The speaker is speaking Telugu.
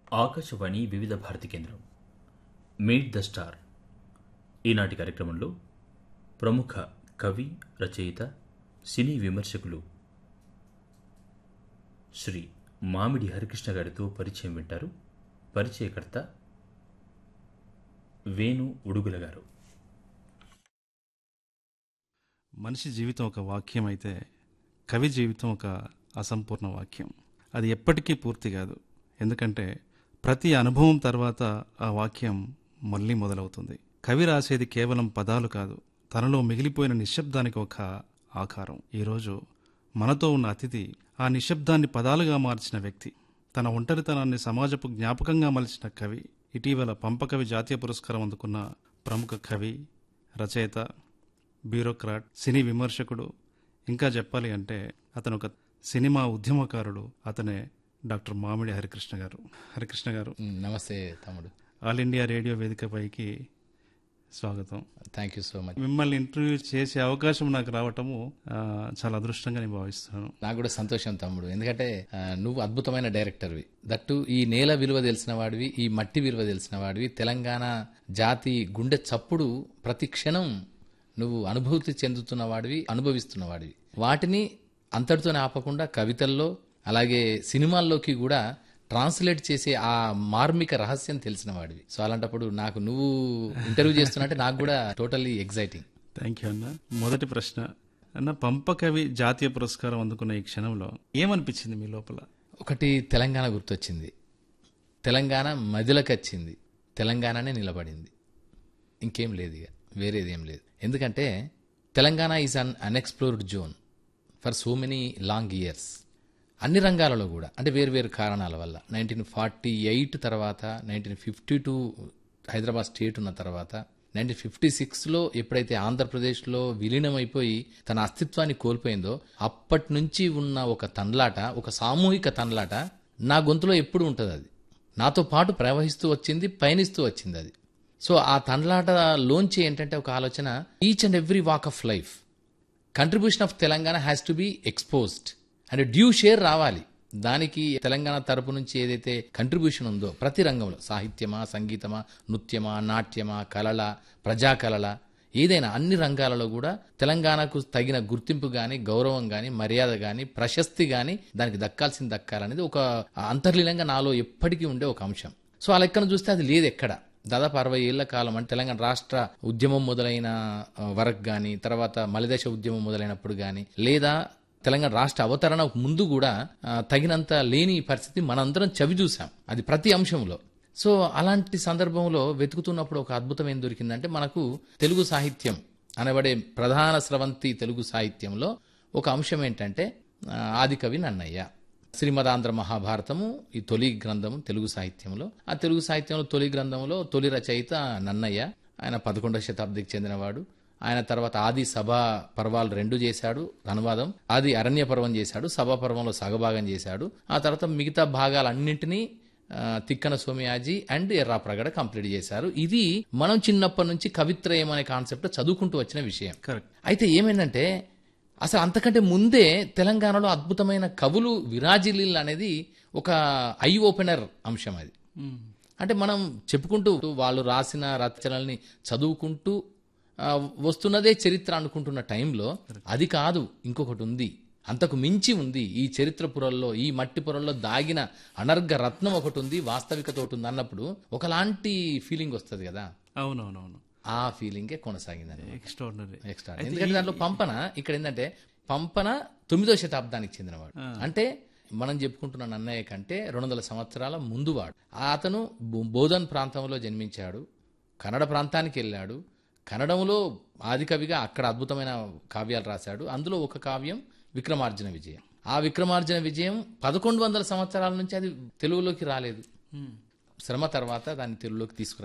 ఆకాశవాణి వివిధ భారతి కేంద్రం మీట్ ద స్టార్ ఈనాటి కార్యక్రమంలో ప్రముఖ కవి రచయిత సినీ విమర్శకులు శ్రీ మామిడి హరికృష్ణ గారితో పరిచయం వింటారు పరిచయకర్త వేణు ఉడుగుల గారు మనిషి జీవితం ఒక వాక్యం అయితే కవి జీవితం ఒక అసంపూర్ణ వాక్యం అది ఎప్పటికీ పూర్తి కాదు ఎందుకంటే ప్రతి అనుభవం తర్వాత ఆ వాక్యం మళ్ళీ మొదలవుతుంది కవి రాసేది కేవలం పదాలు కాదు తనలో మిగిలిపోయిన నిశ్శబ్దానికి ఒక ఆకారం ఈరోజు మనతో ఉన్న అతిథి ఆ నిశ్శబ్దాన్ని పదాలుగా మార్చిన వ్యక్తి తన ఒంటరితనాన్ని సమాజపు జ్ఞాపకంగా మలిచిన కవి ఇటీవల పంపకవి జాతీయ పురస్కారం అందుకున్న ప్రముఖ కవి రచయిత బ్యూరోక్రాట్ సినీ విమర్శకుడు ఇంకా చెప్పాలి అంటే అతను ఒక సినిమా ఉద్యమకారుడు అతనే డాక్టర్ మామిడి హరికృష్ణ గారు హరికృష్ణ గారు మ్, నమస్తే తమ్ముడు ఆల్ ఇండియా రేడియో వేదికపైకి స్వాగతం థ్యాంక్ యూ సో మచ్ మిమ్మల్ని ఇంటర్వ్యూ చేసే అవకాశం నాకు రావటము ఆ, చాలా అదృష్టంగా నేను భావిస్తున్నాను నాకు కూడా సంతోషం తమ్ముడు ఎందుకంటే ఆ, నువ్వు అద్భుతమైన డైరెక్టర్వి దట్టు ఈ నేల విలువ తెలిసిన వాడివి ఈ మట్టి విలువ తెలిసిన వాడివి తెలంగాణ జాతి గుండె చప్పుడు ప్రతి క్షణం నువ్వు అనుభూతి చెందుతున్న వాడివి అనుభవిస్తున్న వాడివి వాటిని అంతటితోనే ఆపకుండా కవితల్లో అలాగే సినిమాల్లోకి కూడా ట్రాన్స్లేట్ చేసే ఆ మార్మిక రహస్యం తెలిసిన వాడివి సో అలాంటప్పుడు నాకు నువ్వు ఇంటర్వ్యూ చేస్తున్నట్టే నాకు కూడా టోటల్లీ ఎగ్జైటింగ్ థ్యాంక్ యూ అన్న మొదటి ప్రశ్న అన్న పంపకవి జాతీయ పురస్కారం అందుకున్న ఈ క్షణంలో ఏమనిపించింది మీ లోపల ఒకటి తెలంగాణ గుర్తొచ్చింది తెలంగాణ మదిలకు వచ్చింది తెలంగాణనే నిలబడింది ఇంకేం లేదు ఇక వేరేది ఏం లేదు ఎందుకంటే Telangana is un unexplored zone for so many long years అన్ని రంగాలలో కూడా అంటే వేరు వేరు కారణాల వల్ల నైన్టీన్ ఫార్టీ ఎయిట్ తర్వాత nineteen fifty two Hyderabad state ఉన్న తర్వాత నైన్టీన్ ఫిఫ్టీ సిక్స్లో ఎప్పుడైతే ఆంధ్రప్రదేశ్లో విలీనమైపోయి తన అస్తిత్వాన్ని కోల్పోయిందో అప్పటి నుంచి ఉన్న ఒక తన్లాట ఒక సామూహిక తన్లాట నా గొంతులో ఎప్పుడు ఉంటుంది అది నాతో పాటు ప్రవహిస్తూ వచ్చింది పయనిస్తూ వచ్చింది అది సో ఆ తండ్లాటలోంచి ఏంటంటే ఒక ఆలోచన each and every walk of life contribution of Telangana has to be exposed and due share రావాలి దానికి తెలంగాణ తరపు నుంచి ఏదైతే కంట్రిబ్యూషన్ ఉందో ప్రతి రంగంలో సాహిత్యమా సంగీతమా నృత్యమా నాట్యమా కళల ప్రజా కళల ఏదైనా అన్ని రంగాలలో కూడా తెలంగాణకు తగిన గుర్తింపు గాని గౌరవం గాని మర్యాద గాని ప్రశస్తి గాని దానికి దక్కాల్సింది దక్కాలనేది ఒక అంతర్లీనంగా నాలో ఎప్పటికీ ఉండే ఒక అంశం సో ఆ లెక్కను చూస్తే అది లేదు ఎక్కడ దాదాపు అరవై ఏళ్ల కాలం అంటే తెలంగాణ రాష్ట్ర ఉద్యమం మొదలైన ఆ, వరకు గాని తర్వాత మలిదశ ఉద్యమం మొదలైనప్పుడు గాని లేదా తెలంగాణ రాష్ట్ర అవతరణ ముందు కూడా ఆ, తగినంత లేని పరిస్థితి మనందరం చవి చూసాం అది ప్రతి అంశంలో సో అలాంటి సందర్భంలో వెతుకుతున్నప్పుడు ఒక అద్భుతం ఏం దొరికిందంటే మనకు తెలుగు సాహిత్యం అనబడే ప్రధాన స్రవంతి తెలుగు సాహిత్యంలో ఒక అంశం ఏంటంటే ఆ, ఆదికవి నన్నయ్య శ్రీమదాంధ్ర మహాభారతము ఈ తొలి గ్రంథము తెలుగు సాహిత్యంలో ఆ తెలుగు సాహిత్యంలో తొలి గ్రంథంలో తొలి రచయిత నన్నయ్య ఆయన పదకొండవ శతాబ్దికి చెందినవాడు ఆయన తర్వాత ఆది సభా పర్వాలు రెండు చేశాడు అనువాదం ఆది అరణ్య పర్వం చేశాడు సభా పర్వంలో సగభాగం చేశాడు ఆ తర్వాత మిగతా భాగాలన్నింటినీ ఆ, తిక్కన సోమయాజీ అండ్ ఎర్రాప్రగడ కంప్లీట్ చేశారు ఇది మనం చిన్నప్పటి నుంచి కవిత్రయం అనే కాన్సెప్ట్ చదువుకుంటూ వచ్చిన విషయం కరెక్ట్ అయితే ఏమైందంటే అసలు అంతకంటే ముందే తెలంగాణలో అద్భుతమైన కవులు విరాజిల్లు అనేది ఒక ఐ ఓపెనర్ అంశం అది అంటే మనం చెప్పుకుంటూ వాళ్ళు రాసిన రచనల్ని చదువుకుంటూ ఆ, వస్తున్నదే చరిత్ర అనుకుంటున్న టైంలో అది కాదు ఇంకొకటి ఉంది అంతకు మించి ఉంది ఈ చరిత్ర పురల్లో ఈ మట్టి పురల్లో దాగిన అనర్ఘ రత్నం ఒకటి ఉంది వాస్తవికత ఒకటి ఉంది అన్నప్పుడు ఒకలాంటి ఫీలింగ్ వస్తుంది కదా అవునవునవును ఆ ఫీలింగే కొనసాగిందని ఎక్స్ట్రాడినరీ ఎక్స్ట్రా ఎందుకంటే దాంట్లో పంపన ఇక్కడ ఏంటంటే పంపన తొమ్మిదో శతాబ్దానికి చెందినవాడు అంటే మనం చెప్పుకుంటున్న నన్నయ్య కంటే రెండు వందల సంవత్సరాల ముందువాడు అతను బో- బోధన్ ప్రాంతంలో జన్మించాడు కన్నడ ప్రాంతానికి వెళ్ళాడు కన్నడంలో ఆదికవిగా అక్కడ అద్భుతమైన కావ్యాలు రాశాడు అందులో ఒక కావ్యం విక్రమార్జున విజయం ఆ విక్రమార్జున విజయం పదకొండు వందల సంవత్సరాల నుంచి అది తెలుగులోకి రాలేదు శ్రమ తర్వాత దాన్ని తెలుగులోకి తీసుకురా